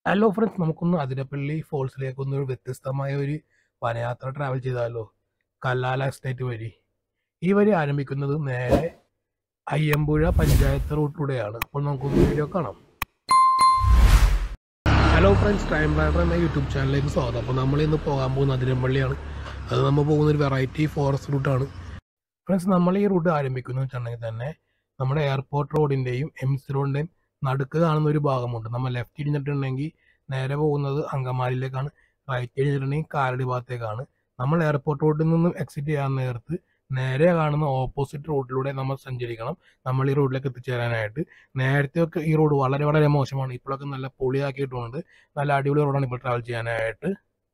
hello friends നമുക്കൊന്ന് അതിരപ്പള്ളി ഫോൾസിലേക്ക് ഒന്ന് വ്യത്യസ്തമായ ഒരു വനയാത്ര ട്രാവൽ ചെയ്താലോ കല്ലാല എസ്റ്റേറ്റ് വഴി ഈ വഴി ആരംഭിക്കുന്നത് നേരെ അയ്യമ്പുഴ പഞ്ചായത്ത് റൂട്ടിലൂടെയാണ് അപ്പോൾ നമുക്കൊന്ന് വീഡിയോ കാണാം ഹലോ ഫ്രണ്ട്സ് ടൈം റൈഡർ എന്ന യൂട്യൂബ് ചാനലിലേക്ക് സ്വാഗതം അപ്പോൾ നമ്മൾ ഇന്ന് പോകാൻ പോകുന്ന അതിരപ്പള്ളിയാണ് അത് നമ്മൾ പോകുന്ന ഒരു വെറൈറ്റി ഫോറസ്റ്റ് റൂട്ടാണ് ഫ്രണ്ട്സ് നമ്മൾ ഈ റൂട്ട് ആരംഭിക്കുന്നത് വെച്ചിട്ടുണ്ടെങ്കിൽ തന്നെ നമ്മുടെ എയർപോർട്ട് റോഡിൻ്റെയും എം സി റോഡിൻ്റെയും നടുക്ക് കാണുന്ന ഒരു ഭാഗമുണ്ട് നമ്മൾ ലെഫ്റ്റ് ഇടിഞ്ഞിട്ടുണ്ടെങ്കിൽ നേരെ പോകുന്നത് അങ്കമാലിയിലേക്കാണ് റൈറ്റ് ഇടിഞ്ഞിട്ടുണ്ടെങ്കിൽ കാലടി ഭാഗത്തേക്കാണ് നമ്മൾ എയർപോർട്ട് റോഡിൽ നിന്നും എക്സിറ്റ് ചെയ്യാൻ നേരത്ത് നേരെ കാണുന്ന ഓപ്പോസിറ്റ് റോഡിലൂടെ നമ്മൾ സഞ്ചരിക്കണം നമ്മൾ ഈ റോഡിലേക്ക് എത്തിച്ചേരാനായിട്ട് നേരത്തെ ഒക്കെ ഈ റോഡ് വളരെ വളരെ മോശമാണ് ഇപ്പോഴൊക്കെ നല്ല പൊളിയാക്കിയിട്ടുണ്ട് നല്ല അടിപൊളി റോഡാണ് ഇപ്പോൾ ട്രാവൽ ചെയ്യാനായിട്ട്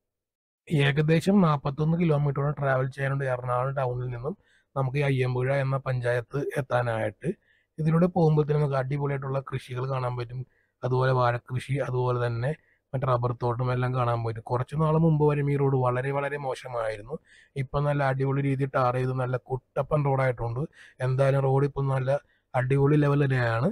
ഏകദേശം നാൽപ്പത്തൊന്ന് കിലോമീറ്ററോളം ട്രാവൽ ചെയ്യാനുണ്ട് എറണാകുളം ടൗണിൽ നിന്നും നമുക്ക് ഈ അയ്യമ്പുഴ എന്ന പഞ്ചായത്ത് എത്താനായിട്ട് ഇതിലൂടെ പോകുമ്പോഴത്തേനും നമുക്ക് അടിപൊളിയായിട്ടുള്ള കൃഷികൾ കാണാൻ പറ്റും അതുപോലെ വാഴക്കൃഷി അതുപോലെ തന്നെ മറ്റേ റബ്ബർ തോട്ടം എല്ലാം കാണാൻ പറ്റും കുറച്ച് നാൾ മുമ്പ് വരെ ഈ റോഡ് വളരെ വളരെ മോശമായിരുന്നു ഇപ്പം നല്ല അടിപൊളി രീതിയിൽ ടാർ ചെയ്ത് നല്ല കുട്ടപ്പൻ റോഡായിട്ടുണ്ട് എന്തായാലും റോഡ് ഇപ്പം നല്ല അടിപൊളി ലെവൽ തന്നെയാണ്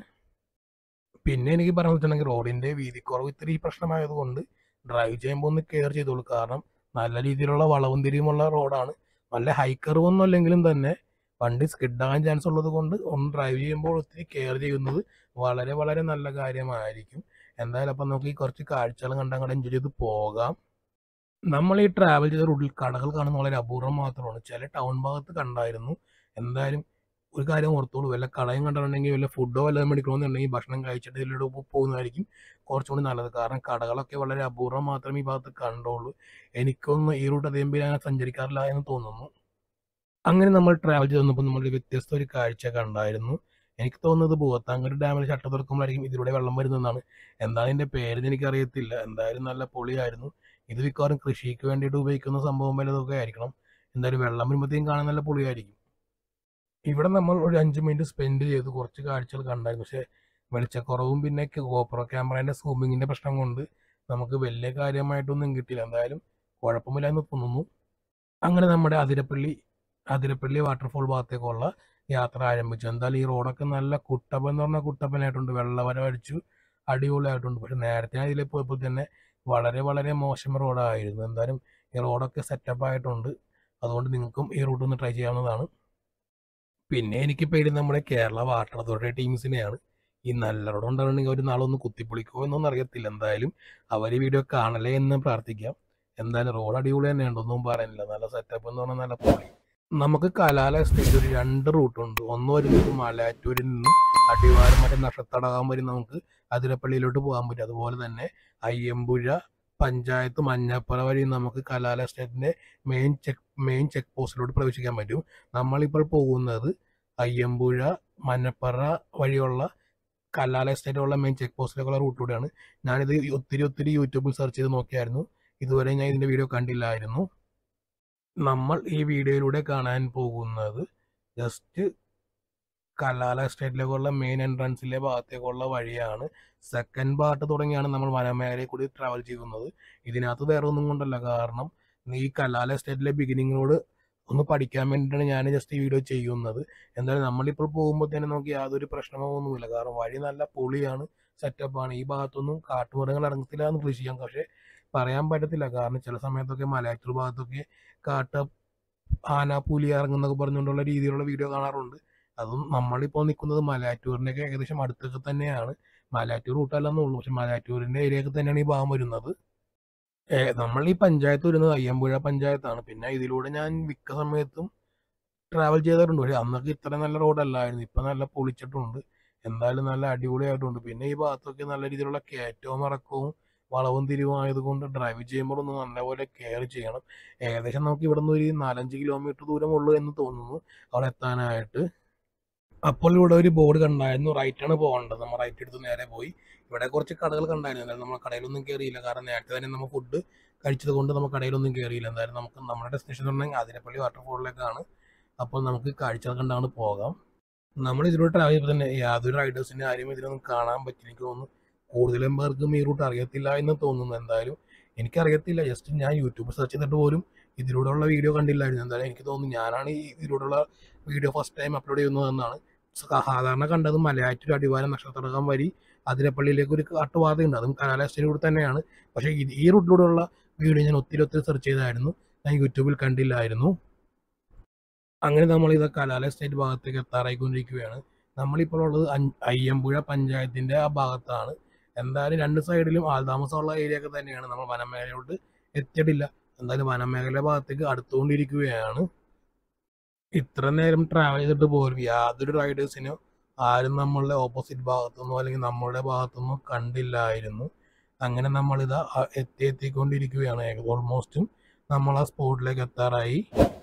പിന്നെ എനിക്ക് പറഞ്ഞു വെച്ചിട്ടുണ്ടെങ്കിൽ റോഡിൻ്റെ വീതിക്കുറവ് ഇത്തിരി പ്രശ്നമായതുകൊണ്ട് ഡ്രൈവ് ചെയ്യുമ്പോൾ ഒന്ന് കെയർ ചെയ്തോളൂ കാരണം നല്ല രീതിയിലുള്ള വളവും തിരിയുമുള്ള റോഡാണ് നല്ല ഹൈ കർവൊന്നും അല്ലെങ്കിലും തന്നെ വണ്ടി സ്കിഡാകാൻ ചാൻസ് ഉള്ളത് കൊണ്ട് ഒന്ന് ഡ്രൈവ് ചെയ്യുമ്പോൾ ഒത്തിരി കെയർ ചെയ്യുന്നത് വളരെ വളരെ നല്ല കാര്യമായിരിക്കും എന്തായാലും അപ്പം നമുക്ക് ഈ കുറച്ച് കാഴ്ചകൾ കണ്ട് അങ്ങോട്ട് എൻജോയ് ചെയ്ത് പോകാം നമ്മൾ ഈ ട്രാവൽ ചെയ്ത റൂട്ടിൽ കടകൾ കാണുന്ന വളരെ അപൂർവം മാത്രമാണ് ചില ടൗൺ ഭാഗത്ത് കണ്ടായിരുന്നു എന്തായാലും ഒരു കാര്യം ഓർത്തോളൂ വല്ല കടയും കണ്ടിട്ടുണ്ടെങ്കിൽ വല്ല ഫുഡോ വല്ലതും മേടിക്കണമെന്നുണ്ടെങ്കിൽ ഭക്ഷണം കഴിച്ചിട്ട് ഇതിലൂടെ പോകുന്നതായിരിക്കും കുറച്ചുകൂടി നല്ലത് കാരണം കടകളൊക്കെ വളരെ അപൂർവം മാത്രമേ ഈ ഭാഗത്ത് കണ്ടുള്ളൂ എനിക്കൊന്നും ഈ റൂട്ട് അധികം പേര് അങ്ങനെ സഞ്ചരിക്കാറില്ല എന്ന് തോന്നുന്നു അങ്ങനെ നമ്മൾ ട്രാവൽ ചെയ്ത് വന്നപ്പോൾ നമ്മൾ വ്യത്യസ്ത ഒരു കാഴ്ച കണ്ടായിരുന്നു എനിക്ക് തോന്നുന്നത് ഭൂവത്താങ്കര ഡാമിൽ ഷട്ടർ തുറക്കുമ്പോഴായിരിക്കും ഇതിലൂടെ വെള്ളം വരുന്നതെന്നാണ് എന്താണ് ഇതിൻ്റെ പേരെന്ന് എനിക്കറിയത്തില്ല എന്തായാലും നല്ല പൊളിയായിരുന്നു ഇത് മിക്കവാറും കൃഷിക്ക് വേണ്ടിയിട്ട് ഉപയോഗിക്കുന്ന സംഭവം വല്ലതൊക്കെ ആയിരിക്കണം എന്തായാലും വെള്ളം വരുമ്പോഴത്തേക്കും കാണാൻ നല്ല പൊളിയായിരിക്കും ഇവിടെ നമ്മൾ ഒരു അഞ്ച് മിനിറ്റ് സ്പെൻഡ് ചെയ്ത് കുറച്ച് കാഴ്ചകൾ കണ്ടായിരുന്നു പക്ഷേ വെളിച്ചക്കുറവും പിന്നെ ഗോപ്രോ ക്യാമറേൻ്റെ സൂമിങ്ങിൻ്റെ പ്രശ്നം കൊണ്ട് നമുക്ക് വലിയ കാര്യമായിട്ടൊന്നും കിട്ടിയില്ല എന്തായാലും കുഴപ്പമില്ല എന്ന് തോന്നുന്നു അങ്ങനെ നമ്മുടെ അതിരപ്പള്ളി അതിരപ്പള്ളി വാട്ടർഫോൾ ഭാഗത്തേക്കുള്ള യാത്ര ആരംഭിച്ചു എന്തായാലും ഈ റോഡൊക്കെ നല്ല കുട്ടപ്പൻ എന്ന് പറഞ്ഞാൽ കുട്ടപ്പനായിട്ടുണ്ട് വെള്ളവരം അടിച്ചു അടിപൊളിയായിട്ടുണ്ട് പക്ഷെ നേരത്തെ ഞാൻ ഇതിൽ പോയപ്പോൾ തന്നെ വളരെ വളരെ മോശം റോഡായിരുന്നു എന്തായാലും ഈ റോഡൊക്കെ സെറ്റപ്പ് ആയിട്ടുണ്ട് അതുകൊണ്ട് നിങ്ങൾക്കും ഈ റൂട്ട് ഒന്ന് ട്രൈ ചെയ്യാവുന്നതാണ് പിന്നെ എനിക്ക് പേടി നമ്മുടെ കേരള വാട്ടർ അതോറിറ്റി ടീംസിനെയാണ് ഈ നല്ല റോഡ് ഉണ്ടായിരുന്നെങ്കിൽ ഒരു നാളൊന്ന് കുത്തിപ്പൊളിക്കുമോ എന്നൊന്നും അറിയത്തില്ല എന്തായാലും അവർ വീഡിയോ കാണലേ എന്ന് പ്രാർത്ഥിക്കാം എന്തായാലും റോഡ് അടിപൊളി തന്നെയുണ്ട് ഒന്നും പറയാനില്ല നല്ല സെറ്റപ്പ് എന്ന് പറഞ്ഞാൽ നല്ല പൊളി നമുക്ക് കലാല എസ്റ്റേറ്റ് ഒരു രണ്ട് റൂട്ടുണ്ട് ഒന്ന് വരുന്നത് മലയാറ്റൂരിൽ നിന്നും അടിവാരം മറ്റേ നക്ഷത്തടകം വരെ നമുക്ക് അതിരപ്പള്ളിയിലോട്ട് പോകാൻ പറ്റും അതുപോലെ തന്നെ അയ്യമ്പുഴ പഞ്ചായത്ത് മഞ്ഞപ്പുറ വഴി നമുക്ക് കലാല എസ്റ്റേറ്റിന്റെ മെയിൻ ചെക്ക് മെയിൻ ചെക്ക് പോസ്റ്റിലോട്ട് പ്രവേശിക്കാൻ പറ്റും നമ്മളിപ്പോൾ പോകുന്നത് അയ്യമ്പുഴ മഞ്ഞപ്പുറ വഴിയുള്ള കല്ലാല എസ്റ്റേറ്റുള്ള മെയിൻ ചെക്ക് പോസ്റ്റിലേക്കുള്ള റൂട്ടിലൂടെയാണ് ഞാനിത് ഒത്തിരി ഒത്തിരി യൂട്യൂബിൽ സെർച്ച് ചെയ്ത് നോക്കിയായിരുന്നു ഇതുവരെ ഞാൻ ഇതിൻ്റെ വീഡിയോ കണ്ടില്ലായിരുന്നു നമ്മൾ ഈ വീഡിയോയിലൂടെ കാണാൻ പോകുന്നത് ജസ്റ്റ് കലാല എസ്റ്റേറ്റിലേക്കുള്ള മെയിൻ എൻട്രൻസിലെ ഭാഗത്തേക്കുള്ള വഴിയാണ് സെക്കൻഡ് പാർട്ട് തുടങ്ങിയാണ് നമ്മൾ വനമേഖലയിൽ കൂടി ട്രാവൽ ചെയ്യുന്നത് ഇതിനകത്ത് വേറെ ഒന്നും കൊണ്ടല്ല കാരണം ഈ കലാല എസ്റ്റേറ്റിലെ ബിഗിനിങ്ങിനോട് ഒന്ന് പഠിക്കാൻ വേണ്ടിയിട്ടാണ് ഞാൻ ജസ്റ്റ് ഈ വീഡിയോ ചെയ്യുന്നത് എന്തായാലും നമ്മളിപ്പോൾ പോകുമ്പോൾ തന്നെ നമുക്ക് യാതൊരു പ്രശ്നമോ ഒന്നുമില്ല കാരണം വഴി നല്ല പൊളിയാണ് സെറ്റപ്പാണ് ഈ ഭാഗത്തൊന്നും കാട്ടുമൃഗങ്ങൾ ഇറങ്ങത്തില്ല എന്ന് പ്രതീക്ഷിക്കാം പക്ഷേ പറയാൻ പറ്റത്തില്ല കാരണം ചില സമയത്തൊക്കെ മലയാറ്റൂർ ഭാഗത്തൊക്കെ കാട്ട ആന പുലി ഇറങ്ങുന്നൊക്കെ പറഞ്ഞുകൊണ്ടുള്ള രീതിയിലുള്ള വീഡിയോ കാണാറുണ്ട് അതും നമ്മളിപ്പോൾ നിൽക്കുന്നത് മലയാറ്റൂരിൻ്റെയൊക്കെ ഏകദേശം അടുത്തൊക്കെ തന്നെയാണ് മലയാറ്റൂർ റൂട്ടല്ലെന്നേ ഉള്ളൂ പക്ഷെ മലയാറ്റൂരിൻ്റെ ഏരിയയൊക്കെ തന്നെയാണ് ഈ ഭാഗം വരുന്നത് നമ്മൾ ഈ പഞ്ചായത്ത് വരുന്നത് അയ്യമ്പുഴ പഞ്ചായത്താണ് പിന്നെ ഇതിലൂടെ ഞാൻ മിക്ക സമയത്തും ട്രാവൽ ചെയ്തിട്ടുണ്ട് പക്ഷേ അന്നൊക്കെ ഇത്ര നല്ല റോഡല്ലായിരുന്നു ഇപ്പം നല്ല പൊളിച്ചിട്ടുണ്ട് എന്തായാലും നല്ല അടിപൊളിയായിട്ടുണ്ട് പിന്നെ ഈ ഭാഗത്തൊക്കെ നല്ല രീതിയിലുള്ള കയറ്റവും ഇറക്കവും വളവും തിരിവും ആയതുകൊണ്ട് ഡ്രൈവ് ചെയ്യുമ്പോൾ ഒന്ന് നല്ലപോലെ കെയർ ചെയ്യണം ഏകദേശം നമുക്ക് ഇവിടെ നിന്ന് ഒരു നാലഞ്ച് കിലോമീറ്റർ ദൂരമുള്ളൂ എന്ന് തോന്നുന്നു അവിടെ എത്താനായിട്ട് അപ്പോൾ ഇവിടെ ഒരു ബോർഡ് കണ്ടായിരുന്നു റൈറ്റാണ് പോകേണ്ടത് നമ്മൾ റൈറ്റ് എടുത്ത് നേരെ പോയി ഇവിടെ കുറച്ച് കടകൾ കണ്ടായിരുന്നു എന്തായാലും നമ്മൾ കടയിലൊന്നും കയറിയില്ല കാരണം നേരത്തെ തന്നെ നമ്മൾ ഫുഡ് കഴിച്ചത് കൊണ്ട് നമ്മൾ കടയിലൊന്നും കയറിയില്ല എന്തായാലും നമുക്ക് നമ്മുടെ ഡെസ്റ്റിനേഷൻ എന്ന് പറഞ്ഞാൽ അതിരപ്പള്ളി വാട്ടർഫോളിലേക്കാണ് അപ്പോൾ നമുക്ക് കാഴ്ചകൾ കണ്ടാണ് പോകാം നമ്മൾ ഇതിലൂടെ ട്രാവൽ ചെയ്തപ്പോൾ തന്നെ യാതൊരു റൈഡേഴ്സിൻ്റെ ആരും ഇതിലൊന്നും കാണാൻ പറ്റില്ല എനിക്ക് തോന്നുന്നു കൂടുതലും പേർക്കും ഈ റൂട്ട് അറിയത്തില്ല എന്ന് തോന്നുന്നു എന്തായാലും എനിക്കറിയത്തില്ല ജസ്റ്റ് ഞാൻ യൂട്യൂബ് സെർച്ച് ചെയ്തിട്ട് പോലും ഇതിലൂടെയുള്ള വീഡിയോ കണ്ടില്ലായിരുന്നു എന്തായാലും എനിക്ക് തോന്നുന്നു ഞാനാണ് ഈ ഇതിലൂടെയുള്ള വീഡിയോ ഫസ്റ്റ് ടൈം അപ്ലോഡ് ചെയ്യുന്നതെന്നാണ് സാധാരണ കണ്ടത് മലയാറ്റൂർ അടിവാരം നക്ഷത്രകം വഴി അതിരപ്പള്ളിയിലേക്ക് ഒരു കാട്ടുപാതയുണ്ട് അതും കലാല എസ്റ്റേറ്റിലൂടെ തന്നെയാണ് പക്ഷേ ഇത് ഈ റൂട്ടിലൂടെയുള്ള വീഡിയോ ഞാൻ ഒത്തിരി ഒത്തിരി സെർച്ച് ചെയ്തായിരുന്നു ഞാൻ യൂട്യൂബിൽ കണ്ടില്ലായിരുന്നു അങ്ങനെ നമ്മൾ ഇത് കലാല എസ്റ്റേറ്റ് ഭാഗത്തേക്ക് എത്താറായിക്കൊണ്ടിരിക്കുകയാണ് നമ്മളിപ്പോൾ ഉള്ളത് അഞ്ച് അയ്യമ്പുഴ പഞ്ചായത്തിൻ്റെ ആ ഭാഗത്താണ് എന്തായാലും രണ്ട് സൈഡിലും ആൾതാമസമുള്ള ഏരിയ ഒക്കെ തന്നെയാണ് നമ്മൾ വനമേഖലയോട്ട് എത്തിയിട്ടില്ല എന്തായാലും വനമേഖല ഭാഗത്തേക്ക് അടുത്തുകൊണ്ടിരിക്കുകയാണ് ഇത്ര നേരം ട്രാവൽ ചെയ്തിട്ട് പോലും യാതൊരു റൈഡേഴ്സിനോ ആരും നമ്മളുടെ ഓപ്പോസിറ്റ് ഭാഗത്തുനിന്നോ അല്ലെങ്കിൽ നമ്മളുടെ ഭാഗത്തുനിന്നോ കണ്ടില്ലായിരുന്നു അങ്ങനെ നമ്മളിതാ അ- എത്തി എത്തിക്കൊണ്ടിരിക്കുകയാണ് ഓൾമോസ്റ്റും നമ്മൾ ആ സ്പോട്ടിലേക്ക് എത്താറായി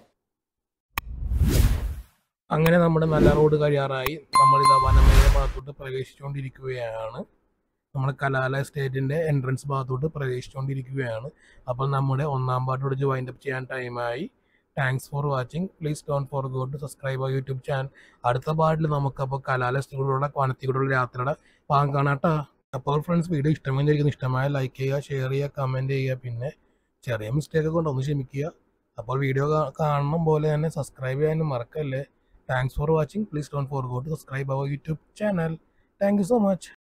അങ്ങനെ നമ്മുടെ നല്ല റോഡ് കഴിയാറായി നമ്മളിതാ വനമേഖല ഭാഗത്തോട്ട് പ്രവേശിച്ചുകൊണ്ടിരിക്കുകയാണ് നമ്മുടെ കലാല എസ്റ്റേറ്റിൻ്റെ എൻട്രൻസ് ഭാഗത്തോട്ട് പ്രവേശിച്ചുകൊണ്ടിരിക്കുകയാണ് അപ്പോൾ നമ്മുടെ ഒന്നാം പാട്ട് പിടിച്ച് വൈൻഡ് അപ്പ് ചെയ്യാൻ ടൈമായി thanks for watching please don't forget to subscribe ആ യൂട്യൂബ് ചാനൽ അടുത്ത പാട്ടിൽ നമുക്കപ്പോൾ കലാല എസ്റ്റേറ്റിലൂടെ വനത്തിലൂടെയുള്ള യാത്രയുടെ ഭാഗം കാണാട്ടാ അപ്പോൾ ഫ്രണ്ട്സ് വീഡിയോ ഇഷ്ടമായിരിക്കുന്നു ഇഷ്ടമായ ലൈക്ക് ചെയ്യുക ഷെയർ ചെയ്യുക കമൻറ്റ് ചെയ്യുക പിന്നെ ചെറിയ മിസ്റ്റേക്ക് കൊണ്ട് ഒന്ന് ക്ഷമിക്കുക അപ്പോൾ വീഡിയോ കാണണം പോലെ തന്നെ സബ്സ്ക്രൈബ് ചെയ്യാനും മറക്കല്ലേ thanks for watching please don't forget to subscribe our YouTube channel thank you so much